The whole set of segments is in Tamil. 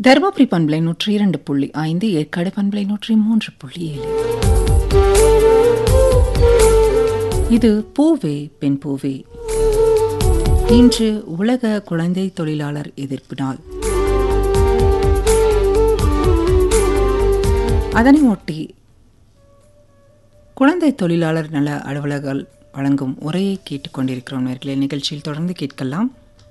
தருமபுரி பண்பலை நூற்றி இரண்டு புள்ளி ஐந்து ஏற்காடு பண்பலை நூற்றி மூன்று புள்ளி ஏழு இது பூவே பெண் பூவே இன்று உலக குழந்தை தொழிலாளர் எதிர்ப்பு நாள் அதனை ஒட்டி குழந்தை தொழிலாளர் நல அலுவலர்கள் வழங்கும் உரையை கேட்டுக்கொண்டிருக்கிறோம் நேர்களே நிகழ்ச்சியில் தொடர்ந்து கேட்கலாம்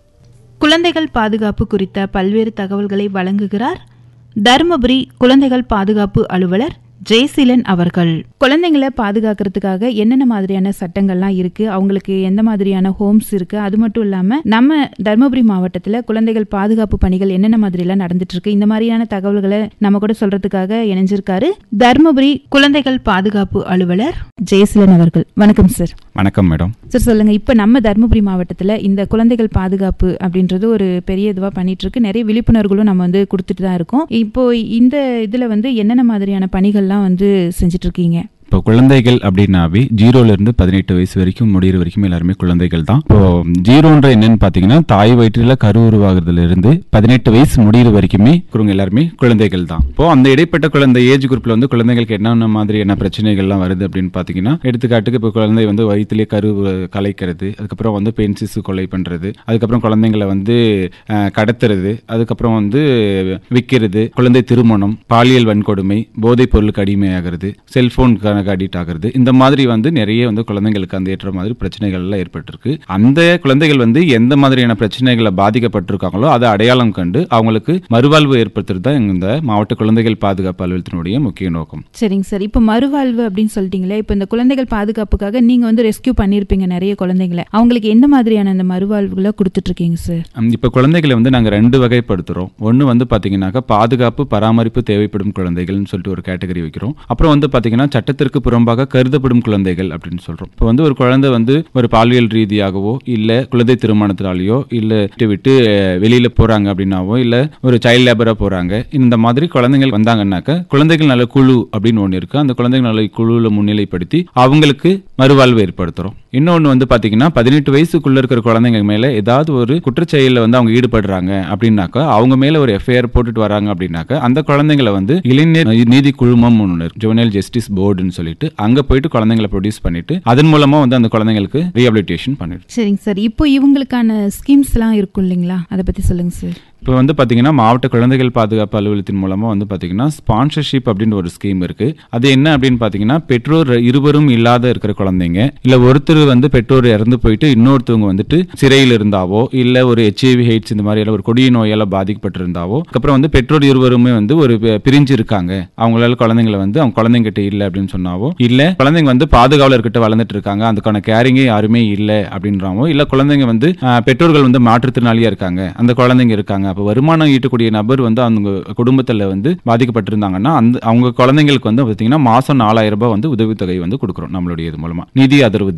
குழந்தைகள் பாதுகாப்பு குறித்த பல்வேறு தகவல்களை வழங்குகிறார் தருமபுரி குழந்தைகள் பாதுகாப்பு அலுவலர் ஜெயசீலன் அவர்கள் குழந்தைங்களை பாதுகாக்கிறதுக்காக என்னென்ன மாதிரியான சட்டங்கள்லாம் இருக்கு அவங்களுக்கு எந்த மாதிரியான ஹோம்ஸ் இருக்கு அது மட்டும் இல்லாம நம்ம தருமபுரி மாவட்டத்துல குழந்தைகள் பாதுகாப்பு பணிகள் என்னென்ன மாதிரி எல்லாம் நடந்துட்டு இருக்கு இந்த மாதிரியான தகவல்களை நம்ம கூட சொல்றதுக்காக இணைஞ்சிருக்காரு தருமபுரி குழந்தைகள் பாதுகாப்பு அலுவலர் ஜெயசீலன் அவர்கள் வணக்கம் சார் வணக்கம் மேடம் சார் சொல்லுங்க இப்போ நம்ம தருமபுரி மாவட்டத்தில் இந்த குழந்தைகள் பாதுகாப்பு அப்படின்றது ஒரு பெரிய இதுவாக பண்ணிட்டு இருக்கு நிறைய விழிப்புணர்வுகளும் நம்ம வந்து கொடுத்துட்டு தான் இருக்கோம் இப்போ இந்த இதில் வந்து என்னென்ன மாதிரியான பணிகள்லாம் வந்து செஞ்சுட்டு இருக்கீங்க இப்போ குழந்தைகள் அப்படின்னாவே ஜீரோல இருந்து பதினெட்டு வயசு வரைக்கும் முடிகிற வரைக்கும் எல்லாருமே குழந்தைகள் தான் இப்போ ஜீரோன்ற என்னன்னு பாத்தீங்கன்னா தாய் வயிற்றில கரு உருவாகிறதுல இருந்து பதினெட்டு வயசு முடிகிற வரைக்குமே இருக்கிறவங்க எல்லாருமே குழந்தைகள் தான் இப்போ அந்த இடைப்பட்ட குழந்தை ஏஜ் குரூப்ல வந்து குழந்தைகளுக்கு என்னென்ன மாதிரியான பிரச்சனைகள்லாம் வருது அப்படின்னு பாத்தீங்கன்னா எடுத்துக்காட்டுக்கு இப்போ குழந்தை வந்து வயிற்றிலே கரு கலைக்கிறது அதுக்கப்புறம் வந்து பெண் சிசு கொலை பண்றது அதுக்கப்புறம் குழந்தைங்களை வந்து அஹ், கடத்துறது அதுக்கப்புறம் வந்து விற்கிறது குழந்தை திருமணம் பாலியல் வன்கொடுமை போதைப் பொருளுக்கு அடிமையாகிறது செல்போன் அடிக்ட் ஆகிறது இந்த மாதிரி வந்து நிறைய வந்து குழந்தைங்களுக்கு அந்த ஏற்ற மாதிரி பிரச்சனைகள் எல்லாம் ஏற்பட்டிருக்கு அந்த குழந்தைகள் வந்து எந்த மாதிரியான பிரச்சனைகளை பாதிக்கப்பட்டிருக்காங்களோ அதை அடையாளம் கண்டு அவங்களுக்கு மறுவாழ்வு ஏற்படுத்துறது தான் இந்த மாவட்ட குழந்தைகள் பாதுகாப்பு அலுவலகத்தினுடைய முக்கிய நோக்கம் சரிங்க சார் இப்போ மறுவாழ்வு அப்படின்னு சொல்லிட்டீங்களே இப்போ இந்த குழந்தைகள் பாதுகாப்புக்காக நீங்கள் வந்து ரெஸ்கியூ பண்ணியிருப்பீங்க நிறைய குழந்தைங்களை அவங்களுக்கு எந்த மாதிரியான அந்த மறுவாழ்வுகளை கொடுத்துட்டு இருக்கீங்க சார் ஹம், இப்ப குழந்தைகளை வந்து நாங்க ரெண்டு வகைப்படுத்துறோம் ஒன்னு வந்து பாத்தீங்கன்னாக்கா பாதுகாப்பு பராமரிப்பு தேவைப்படும் குழந்தைகள்னு சொல்லிட்டு ஒரு கேட்டகரி வைக்கிறோம் அப்புறம் வந்து பாத்தீங்கன்னா சட்டத்திற்கு புறம்பாக கருதப்படும் குழந்தைகள் அப்படின்னு சொல்றோம் இப்போ வந்து ஒரு குழந்தை வந்து ஒரு பாலியல் ரீதியாகவோ இல்ல குழந்தை திருமணத்தினாலேயோ இல்ல விட்டு விட்டு அஹ், வெளியில போறாங்க அப்படின்னாவோ இல்ல ஒரு சைல்ட் லேபரா போறாங்க இந்த மாதிரி குழந்தைகள் வந்தாங்கன்னாக்க குழந்தைகள் நல குழு அப்படின்னு ஒன்று இருக்கு அந்த குழந்தைகள் நல குழுவில் முன்னிலைப்படுத்தி அவங்களுக்கு மறுவாழ்வு ஏற்படுத்துறோம் இன்னொன்று வந்து பாத்தீங்கன்னா பதினெட்டு வயசுக்குள்ள இருக்கிற குழந்தைங்க மேல ஏதாவது ஒரு குற்றச்செயலில் வந்து அவங்க ஈடுபடுறாங்க அப்படின்னாக்கா அவங்க மேல ஒரு எஃப்ஐஆர் போட்டுட்டு வராங்க அப்படின்னாக்கா அந்த குழந்தைங்களை வந்து இளைஞர் நீதி குழுமம் ஒன்று ஜுவனல் ஜஸ்டிஸ் போர்டுன்னு சொல்லிட்டு அங்க போயிட்டு குழந்தைங்களை ப்ரொடியூஸ் பண்ணிட்டு அதன் மூலமா வந்து அந்த குழந்தைங்களுக்கு ரீஹபிலிட்டேஷன் பண்ணிடு சரிங்க சார் இப்போ இவங்களுக்கான ஸ்கீம்ஸ்லாம் இருக்கும் இல்லைங்களா அதை பற்றி சொல்லுங்க சார் இப்போ வந்து பாத்தீங்கன்னா மாவட்ட குழந்தைகள் பாதுகாப்பு அலுவலகத்தின் மூலமா வந்து பாத்தீங்கன்னா ஸ்பான்சர்ஷிப் அப்படின்னு ஒரு ஸ்கீம் இருக்கு அது என்ன அப்படின்னு பாத்தீங்கன்னா பெற்றோர் இருவரும் இல்லாத இருக்கிற குழந்தைங்க இல்ல ஒருத்தர் வந்து பெற்றோர் இறந்து போயிட்டு இன்னொருத்தவங்க வந்துட்டு சிறையில் இருந்தாவோ இல்ல ஒரு ஹெச்ஐவி ஹெய்ட்ஸ் இந்த மாதிரி எல்லாம் ஒரு கொடிய நோயால பாதிக்கப்பட்டிருந்தாவோ அதுக்கப்புறம் வந்து பெற்றோர் இருவருமே வந்து ஒரு பி- பிரிஞ்சு இருக்காங்க அவங்களால குழந்தைங்களை வந்து அவங்க குழந்தைங்கிட்ட இல்ல அப்படின்னு சொன்னாவோ இல்ல குழந்தைங்க வந்து பாதுகாவலர்கிட்ட வளர்ந்துட்டு இருக்காங்க அதுக்கான கேரிங்கே யாருமே இல்ல அப்படின்றாவோ இல்ல குழந்தைங்க வந்து ஆஹ், பெற்றோர்கள் வந்து மாற்றுத்திறனாளியா இருக்காங்க அந்த குழந்தைங்க இருக்காங்க அப்ப வருமானம் ஈட்டக்கூடிய நபர் வந்து அவங்க குடும்பத்துல வந்து பாதிக்கப்பட்டிருந்தாங்கன்னா அந்த அவங்க குழந்தைங்களுக்கு வந்து பாத்தீங்கன்னா மாசம் நாலாயிரம் ரூபாய் வந்து உதவித்தொகை வந்து கொடுக்குறோம் நம்மளுடைய இது மூலமா நிதி ஆதரவு